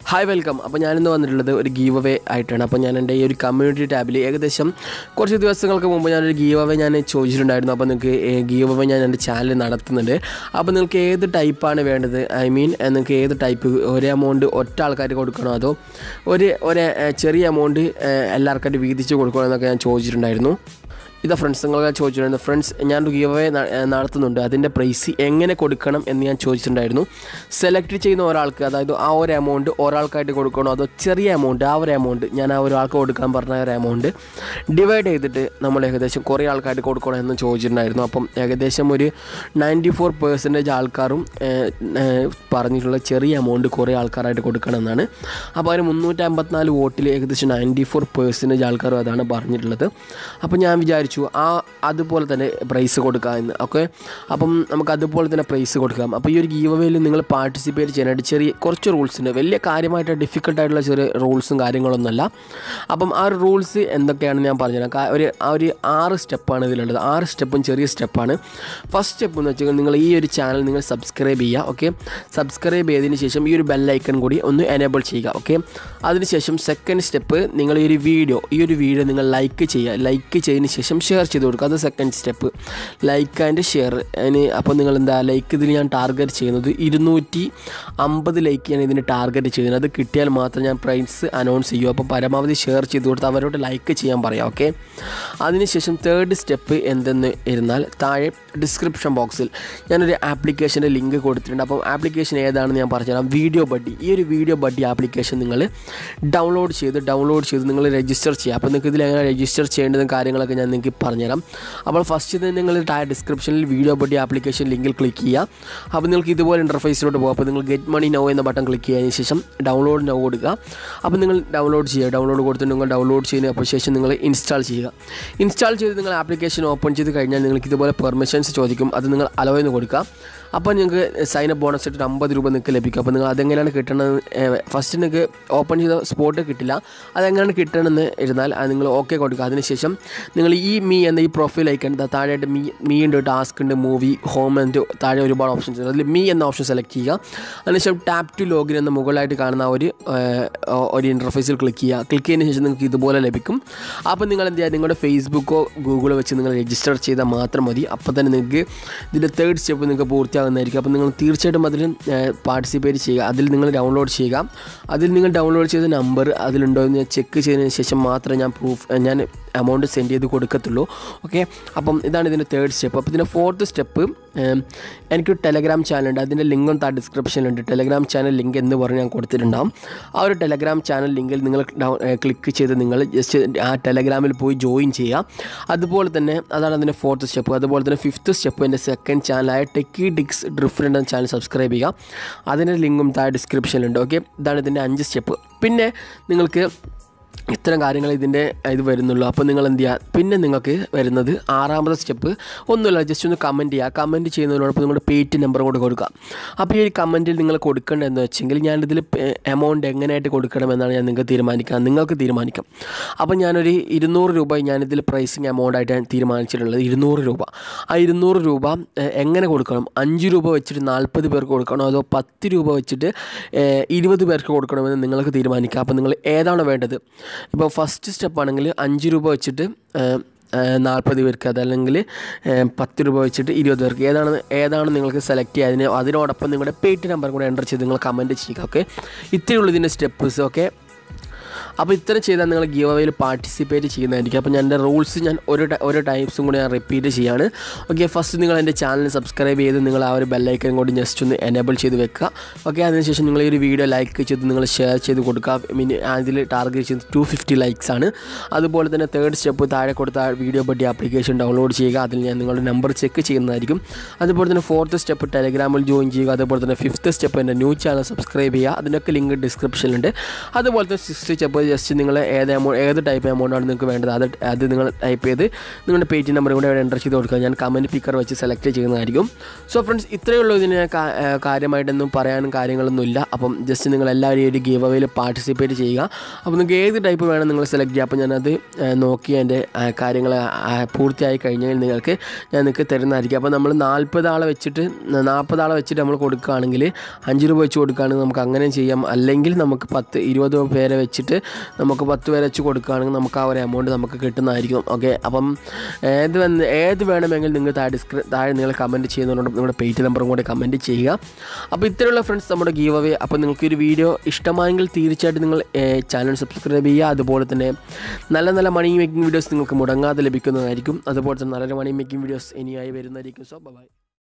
hi welcome അപ്പോൾ ഞാനിന്ന് വന്നിട്ടുള്ളത് ഒരു ഗീവ് അവേ ആയിട്ടാണ് അപ്പോൾ ഞാൻ എൻ്റെ ഈ ഒരു കമ്മ്യൂണിറ്റി ടാബിൽ ഏകദേശം കുറച്ച് ദിവസങ്ങൾക്ക് മുമ്പ് ഞാനൊരു ഗീവ് അവേ ഞാൻ ചോദിച്ചിട്ടുണ്ടായിരുന്നു അപ്പോൾ നിങ്ങൾക്ക് ഗീവ് അവേ ഞാൻ എൻ്റെ ചാനൽ നടത്തുന്നുണ്ട് അപ്പോൾ നിങ്ങൾക്ക് ഏത് ടൈപ്പാണ് വേണ്ടത് ഐ മീൻ നിങ്ങൾക്ക് ഏത് ടൈപ്പ് ഒരേ എമൗണ്ട് ഒറ്റ ആൾക്കാർക്ക് കൊടുക്കണോ അതോ ഒരു ഒരു ഏഹ്, ചെറിയ എമൗണ്ട് എല്ലാവർക്കായിട്ട് വീതിച്ച് കൊടുക്കണോ എന്നൊക്കെ ഞാൻ ചോദിച്ചിട്ടുണ്ടായിരുന്നു ഇതാ ഫ്രണ്ട്സ് നിങ്ങൾക്ക് ചോദിച്ചിട്ടുണ്ടായിരുന്നു ഫ്രണ്ട്സ് ഞാൻ ഗീവ് അവേ നടത്തുന്നുണ്ട് അതിൻ്റെ പ്രൈസ് എങ്ങനെ കൊടുക്കണം എന്ന് ഞാൻ ചോദിച്ചിട്ടുണ്ടായിരുന്നു സെലക്ട് ചെയ്യുന്ന ഒരാൾക്ക് അതായത് ആ ഒരു എമൗണ്ട് ഒരാൾക്കായിട്ട് കൊടുക്കണോ അതോ ചെറിയ എമൗണ്ട് ആ ഒരു എമൗണ്ട് ഞാൻ ആ ഒരാൾക്ക് കൊടുക്കാൻ പറഞ്ഞ ഒരു എമൗണ്ട് ഡിവൈഡ് ചെയ്തിട്ട് നമ്മൾ ഏകദേശം കുറേ ആൾക്കായിട്ട് കൊടുക്കണം എന്ന് ചോദിച്ചിട്ടുണ്ടായിരുന്നു അപ്പം ഏകദേശം ഒരു നയൻറ്റി ഫോർ പെർസെൻറ്റേജ് ആൾക്കാരും ഏഹ്, ഏഹ്, പറഞ്ഞിട്ടുള്ള ചെറിയ എമൗണ്ട് കുറേ ആൾക്കാരായിട്ട് കൊടുക്കണം എന്നാണ് അപ്പോൾ ഒരു മുന്നൂറ്റി അമ്പത്തിനാല് വോട്ടിൽ ഏകദേശം നയൻറ്റി ഫോർ പെർസെൻറ്റേജ് ആൾക്കാരും അതാണ് പറഞ്ഞിട്ടുള്ളത് അപ്പോൾ ഞാൻ വിചാരിച്ചു ആ അതുപോലെ തന്നെ പ്രൈസ് കൊടുക്കാം എന്ന് ഓക്കെ അപ്പം നമുക്ക് അതുപോലെ തന്നെ പ്രൈസ് കൊടുക്കാം അപ്പോൾ ഈ ഒരു ഗീവ് അവേയിൽ നിങ്ങൾ പാർട്ടിസിപ്പേറ്റ് ചെയ്യാനായിട്ട് ചെറിയ കുറച്ച് റൂൾസ് ഉണ്ട് വലിയ കാര്യമായിട്ട് ഡിഫിക്കൽട്ട് ആയിട്ടുള്ള ചെറിയ റൂൾസും കാര്യങ്ങളൊന്നുമല്ല അപ്പം ആ ഒരു റൂൾസ് എന്തൊക്കെയാണെന്ന് ഞാൻ പറഞ്ഞുതരാം കാ- ഒരു ആ ഒരു ആറ് സ്റ്റെപ്പാണ് ഇതിലുള്ളത് ആറ് സ്റ്റെപ്പും ചെറിയ സ്റ്റെപ്പാണ് ഫസ്റ്റ് സ്റ്റെപ്പ് എന്ന് വെച്ചാൽ നിങ്ങൾ ഈ ഒരു ചാനൽ നിങ്ങൾ സബ്സ്ക്രൈബ് ചെയ്യുക ഓക്കെ സബ്സ്ക്രൈബ് ചെയ്തതിന് ശേഷം ഈ ഒരു ബെല്ലൈക്കൺ കൂടി ഒന്ന് എനേബിൾ ചെയ്യുക ഓക്കെ അതിനുശേഷം സെക്കൻഡ് സ്റ്റെപ്പ് നിങ്ങൾ ഈ ഒരു വീഡിയോ ഈ ഒരു വീഡിയോ നിങ്ങൾ ലൈക്ക് ചെയ്യുക ലൈക്ക് ചെയ്തതിന് ശേഷം ഷെയർ ചെയ്ത് കൊടുക്കുക അത് second step like and share അതിന് അപ്പോൾ നിങ്ങൾ എന്താ ലൈക്ക് ഇതിൽ ഞാൻ ടാർഗറ്റ് ചെയ്യുന്നത് ഇരുന്നൂറ്റി അമ്പത് ലൈക്ക് ഞാൻ ഇതിന് ടാർഗറ്റ് ചെയ്യുന്നത് അത് കിട്ടിയാൽ മാത്രം ഞാൻ പ്രൈസ് അനൗൺസ് ചെയ്യും അപ്പോൾ പരമാവധി ഷെയർ ചെയ്ത് കൊടുത്ത് അവരോട് ലൈക്ക് ചെയ്യാൻ പറയാം ഓക്കെ അതിനുശേഷം തേർഡ് സ്റ്റെപ്പ് എന്തെന്ന് ഇരുന്നാൽ താഴെ ഡിസ്ക്രിപ്ഷൻ ബോക്സിൽ ഞാനൊരു ആപ്ലിക്കേഷൻ്റെ ലിങ്ക് കൊടുത്തിട്ടുണ്ട് അപ്പം ആപ്ലിക്കേഷൻ ഏതാണെന്ന് ഞാൻ പറഞ്ഞുതരാം വീഡിയോ ബഡ്ഡി ഈ ഒരു വീഡിയോ ബഡ്ഡി ആപ്ലിക്കേഷൻ നിങ്ങൾ ഡൗൺലോഡ് ചെയ്ത് ഡൗൺലോഡ് ചെയ്ത് നിങ്ങൾ രജിസ്റ്റർ ചെയ്യുക അപ്പോൾ നിങ്ങൾക്ക് ഇതിൽ എങ്ങനെ രജിസ്റ്റർ ചെയ്യേണ്ടതും കാര്യങ്ങളൊക്കെ ഞാൻ നിങ്ങൾക്ക് പറഞ്ഞുതരാം അപ്പോൾ ഫസ്റ്റ് തന്നെ നിങ്ങൾ താഴെ ഡിസ്ക്രിപ്ഷനിൽ വീഡിയോ ബഡ്ഡി ആപ്ലിക്കേഷൻ ലിങ്കിൽ ക്ലിക്ക് ചെയ്യുക അപ്പോൾ നിങ്ങൾക്ക് ഇതുപോലെ ഇൻ്റർഫേസിലോട്ട് പോകും അപ്പോൾ നിങ്ങൾ ഗെറ്റ് മണി നോ എന്ന ബട്ടൺ ക്ലിക്ക് ചെയ്തതിന് ശേഷം ഡൗൺലോഡ് നോ കൊടുക്കുക അപ്പോൾ നിങ്ങൾ ഡൗൺലോഡ് ചെയ്യുക ഡൗൺലോഡ് കൊടുത്തിട്ട് നിങ്ങൾ ഡൗൺലോഡ് ചെയ്യുന്ന അപ്പോൾ ശേഷം നിങ്ങൾ ഇൻസ്റ്റാൾ ചെയ്യുക ഇൻസ്റ്റാൾ ചെയ്ത് നിങ്ങൾ ആപ്ലിക്കേഷൻ ഓപ്പൺ ചെയ്ത് കഴിഞ്ഞാൽ നിങ്ങൾക്ക് ഇതുപോലെ പെർമിഷൻസ് ചോദിക്കും അത് നിങ്ങൾ അലോ എന്ന് കൊടുക്കുക അപ്പോൾ നിങ്ങൾക്ക് സൈൻ അപ്പ് ബോണസ് ഇട്ട് അമ്പത് രൂപ നിങ്ങൾക്ക് ലഭിക്കും അപ്പോൾ നിങ്ങൾ അതെങ്ങനെയാണ് കിട്ടണത് ഫസ്റ്റ് നിങ്ങൾക്ക് ഓപ്പൺ ചെയ്ത സ്പോട്ട് കിട്ടില്ല അതെങ്ങനെയാണ് കിട്ടണമെന്ന് ഇരുന്നാൽ അത് നിങ്ങൾ ഓക്കെ കൊടുക്കുക അതിനുശേഷം നിങ്ങൾ ഈ മീ എന്ന ഈ പ്രൊഫൈൽ ഐക്കൺ ദാ താഴെയായിട്ട് മീ മീ ഉണ്ട് ടാസ്ക് ഉണ്ട് മൂവി ഹോം ഉണ്ട് താഴെ ഒരുപാട് ഓപ്ഷൻസ് ഉണ്ട് അതിൽ മീ എന്ന ഓപ്ഷൻ സെലക്ട് ചെയ്യുക അതിനുശേഷം ടാപ്പ് ടു ലോഗിൻ എന്ന മുകളിലായിട്ട് കാണുന്ന ആ ഒരു ഏഹ്, ഒരു ഇൻ്റർഫേസിൽ ക്ലിക്ക് ചെയ്യുക ക്ലിക്ക് ചെയ്തതിന് ശേഷം നിങ്ങൾക്ക് ഇതുപോലെ ലഭിക്കും അപ്പോൾ നിങ്ങൾ എന്ത് ചെയ്യുക നിങ്ങളുടെ ഫേസ്ബുക്കോ ഗൂഗിളോ വെച്ച് നിങ്ങൾ രജിസ്റ്റർ ചെയ്താൽ മാത്രം മതി അപ്പോൾ തന്നെ നിങ്ങൾക്ക് ഇതിൻ്റെ തേർഡ് സ്റ്റെപ്പ് നിങ്ങൾക്ക് പൂർത്തിയാകുന്നതായിരിക്കും അപ്പോൾ നിങ്ങൾ തീർച്ചയായിട്ടും അതിൽ പാർട്ടിസിപ്പേറ്റ് ചെയ്യുക അതിൽ നിങ്ങൾ ഡൗൺലോഡ് ചെയ്യുക അതിൽ നിങ്ങൾ ഡൗൺലോഡ് ചെയ്ത നമ്പർ അതിലുണ്ടോ എന്ന് ചെക്ക് ചെയ്തതിന് ശേഷം മാത്രമേ ഞാൻ പ്രൂഫ് ഞാൻ എമൗണ്ട് സെൻഡ് ചെയ്ത് കൊടുക്കത്തുള്ളൂ ഓക്കെ അപ്പം ഇതാണ് ഇതിൻ്റെ തേർഡ് സ്റ്റെപ്പ് അപ്പോൾ ഇതിൻ്റെ ഫോർത്ത് സ്റ്റെപ്പ് എനിക്കൊരു ടെലഗ്രാം ചാനലുണ്ട് അതിൻ്റെ ലിങ്കും താ ഡിസ്ക്രിപ്ഷനിലുണ്ട് ടെലഗ്രാം ചാനൽ ലിങ്ക് എന്ന് പറഞ്ഞ് ഞാൻ കൊടുത്തിട്ടുണ്ടാകും ആ ഒരു ടെലഗ്രാം ചാനൽ ലിങ്കിൽ നിങ്ങൾ ക്ലിക്ക് ചെയ്ത് നിങ്ങൾ ജസ്റ്റ് ആ ടെലഗ്രാമിൽ പോയി ജോയിൻ ചെയ്യുക അതുപോലെ തന്നെ അതാണ് അതിൻ്റെ ഫോർത്ത് സ്റ്റെപ്പ് അതുപോലെ തന്നെ ഫിഫ്ത്ത് സ്റ്റെപ്പ് എൻ്റെ സെക്കൻഡ് ചാനലായ ടെക്കി ഡിക്സ് ഡിഫറെൻ്റ് എന്ന ചാനൽ സബ്സ്ക്രൈബ് ചെയ്യുക അതിൻ്റെ ലിങ്കും താഴെ ഡിസ്ക്രിപ്ഷനിലുണ്ട് ഓക്കെ ഇതാണ് ഇതിൻ്റെ അഞ്ച് സ്റ്റെപ്പ് പിന്നെ നിങ്ങൾക്ക് ഇത്തരം കാര്യങ്ങൾ ഇതിൻ്റെ ഇത് വരുന്നുള്ളൂ അപ്പോൾ നിങ്ങൾ എന്ത് ചെയ്യുക പിന്നെ നിങ്ങൾക്ക് വരുന്നത് ആറാമത്തെ സ്റ്റെപ്പ് ഒന്നുമില്ല ജസ്റ്റ് ഒന്ന് കമൻറ്റ് ചെയ്യുക കമൻറ്റ് ചെയ്യുന്നതിനോടൊപ്പം നിങ്ങളുടെ പേറ്റ് നമ്പറും കൂടെ കൊടുക്കുക അപ്പോൾ ഈ ഒരു കമൻറ്റിൽ നിങ്ങൾ കൊടുക്കേണ്ടതെന്ന് വെച്ചെങ്കിൽ ഞാനിതിൽ എമൗണ്ട് എങ്ങനെയായിട്ട് കൊടുക്കണമെന്നാണ് ഞാൻ നിങ്ങൾക്ക് തീരുമാനിക്കാം നിങ്ങൾക്ക് തീരുമാനിക്കാം അപ്പോൾ ഞാനൊരു ഇരുന്നൂറ് രൂപ ഞാനിതിൽ പ്രൈസിങ് എമൗണ്ട് ആയിട്ടാണ് തീരുമാനിച്ചിട്ടുള്ളത് ഇരുന്നൂറ് രൂപ ആ ഇരുന്നൂറ് രൂപ ഏഹ്, എങ്ങനെ കൊടുക്കണം അഞ്ച് രൂപ വെച്ചിട്ട് നാൽപ്പത് പേർക്ക് കൊടുക്കണോ അതോ പത്ത് രൂപ വെച്ചിട്ട് ഏഹ്, ഇരുപത് പേർക്ക് കൊടുക്കണമെന്ന് നിങ്ങൾക്ക് തീരുമാനിക്കാം അപ്പോൾ നിങ്ങൾ ഏതാണോ വേണ്ടത് ഇപ്പോൾ ഫസ്റ്റ് സ്റ്റെപ്പ് ആണെങ്കിൽ അഞ്ച് രൂപ വെച്ചിട്ട് ഏഹ്, ഏഹ്, നാൽപ്പത് പേർക്ക് അതല്ലെങ്കിൽ ഏഹ്, പത്ത് രൂപ വെച്ചിട്ട് ഇരുപത് പേർക്ക് ഏതാണ് ഏതാണ് നിങ്ങൾക്ക് സെലക്ട് ചെയ്യുക അതിന് അതിനോടൊപ്പം നിങ്ങളുടെ പേറ്റ് നമ്പർ കൂടെ എൻ്റർ ചെയ്ത് നിങ്ങൾ കമൻറ്റ് ചെയ്യുക ഓക്കെ ഇത്രയുള്ളൂ ഇതിൻ്റെ സ്റ്റെപ്പ്സ് ഓക്കെ അപ്പോൾ ഇത്തരം ചെയ്താൽ നിങ്ങൾ ഗീവ് അവയിൽ പാർട്ടിസിപ്പേറ്റ് ചെയ്യുന്നതായിരിക്കും അപ്പോൾ ഞാൻ എൻ്റെ റൂൾസ് ഞാൻ ഒരു ട- ഒരു ടൈപ്സും കൂടി ഞാൻ റിപ്പീറ്റ് ചെയ്യാണ് ഓക്കെ ഫസ്റ്റ് നിങ്ങൾ എൻ്റെ ചാനൽ സബ്സ്ക്രൈബ് ചെയ്ത് നിങ്ങൾ ആ ഒരു ബെല്ലൈക്കൻ കൂടി ജസ്റ്റ് ഒന്ന് എനേബിൾ ചെയ്ത് വെക്കുക ഓക്കെ അതിനുശേഷം നിങ്ങൾ ഈ ഒരു വീഡിയോ ലൈക്ക് ചെയ്ത് നിങ്ങൾ ഷെയർ ചെയ്ത് കൊടുക്കുക മിനി അതിൽ ടാർഗറ്റ് ചെയ്ത് ടു ഫിഫ്റ്റി ലൈക്സ് ആണ് അതുപോലെ തന്നെ തേർഡ് സ്റ്റെപ്പ് താഴെ കൊടുത്ത വീഡിയോ ബഡ്ഡി ആപ്ലിക്കേഷൻ ഡൗൺലോഡ് ചെയ്യുക അതിൽ ഞാൻ നിങ്ങളുടെ നമ്പർ ചെക്ക് ചെയ്യുന്നതായിരിക്കും അതുപോലെ തന്നെ ഫോർത്ത് സ്റ്റെപ്പ് ടെലഗ്രാമിൽ ജോയിൻ ചെയ്യുക അതുപോലെ തന്നെ ഫിഫ്ത്ത് സ്റ്റെപ്പ് എൻ്റെ ന്യൂ ചാനൽ സബ്സ്ക്രൈബ് ചെയ്യുക അതിനൊക്കെ ലിങ്ക് ഡിസ്ക്രിപ്ഷനിലുണ്ട് അതുപോലെ തന്നെ സിക്സ്ത് സ്റ്റെപ്പ് ജസ്റ്റ് നിങ്ങൾ ഏത് എമൗണ്ട് ഏത് ടൈപ്പ് എമൗണ്ടാണ് നിങ്ങൾക്ക് വേണ്ടത് അത് അത് നിങ്ങൾ ടൈപ്പ് ചെയ്ത് നിങ്ങളുടെ പേജ് നമ്പർ കൂടെ അവിടെ എൻ്റർ ചെയ്ത് കൊടുക്കുക ഞാൻ കമൻറ്റ് പിക്കർ വെച്ച് സെലക്ട് ചെയ്യുന്നതായിരിക്കും സോ ഫ്രണ്ട്സ് ഇത്രയേ ഉള്ളൂ ഇതിന് കാ- ഏ, കാര്യമായിട്ടൊന്നും പറയാനും കാര്യങ്ങളൊന്നും ഇല്ല അപ്പം ജസ്റ്റ് നിങ്ങൾ എല്ലാവരും ഈ ഒരു ഗീവ് അവയിൽ പാർട്ടിസിപ്പേറ്റ് ചെയ്യുക അപ്പോൾ നിങ്ങൾക്ക് ഏത് ടൈപ്പ് വേണം നിങ്ങൾ സെലക്ട് ചെയ്യുക അപ്പോൾ ഞാനത് ഏ, നോക്കി എൻ്റെ കാര്യങ്ങൾ പൂർത്തിയായി കഴിഞ്ഞാൽ നിങ്ങൾക്ക് ഞാൻ നിങ്ങൾക്ക് തരുന്നതായിരിക്കും അപ്പോൾ നമ്മൾ നാൽപ്പത് ആളെ വെച്ചിട്ട് നാൽപ്പത് ആളെ വെച്ചിട്ട് നമ്മൾ കൊടുക്കുകയാണെങ്കിൽ അഞ്ച് രൂപ വെച്ച് കൊടുക്കുകയാണെങ്കിൽ നമുക്ക് അങ്ങനെയും ചെയ്യാം അല്ലെങ്കിൽ നമുക്ക് പത്ത് ഇരുപത് പേരെ വെച്ചിട്ട് നമുക്ക് പത്ത് പേരെ വെച്ച് കൊടുക്കുകയാണെങ്കിൽ നമുക്ക് ആ ഒരു എമൗണ്ട് നമുക്ക് കിട്ടുന്നതായിരിക്കും ഓക്കെ അപ്പം ഏത് വന്ന് ഏത് വേണമെങ്കിൽ നിങ്ങൾ താഴെ ഡിസ്ക്രി താഴെ നിങ്ങൾ കമൻറ്റ് ചെയ്യുന്നതുകൊണ്ട് നിങ്ങളുടെ പേജ് നമ്പറും കൂടെ കമൻറ്റ് ചെയ്യുക അപ്പോൾ ഇത്രയുള്ള ഫ്രണ്ട്സ് നമ്മുടെ ഗീവ് അവേ അപ്പോൾ നിങ്ങൾക്ക് ഈ ഒരു വീഡിയോ ഇഷ്ടമായെങ്കിൽ തീർച്ചയായിട്ടും നിങ്ങൾ ചാനൽ സബ്സ്ക്രൈബ് ചെയ്യുക അതുപോലെ തന്നെ നല്ല നല്ല മണി മേക്കിംഗ് വീഡിയോസ് നിങ്ങൾക്ക് മുടങ്ങാതെ ലഭിക്കുന്നതായിരിക്കും അതുപോലെ തന്നെ നല്ലൊരു മണി മേക്കിംഗ് വീഡിയോസ് ഇനിയായി വരുന്നതായിരിക്കും സോ ബൈ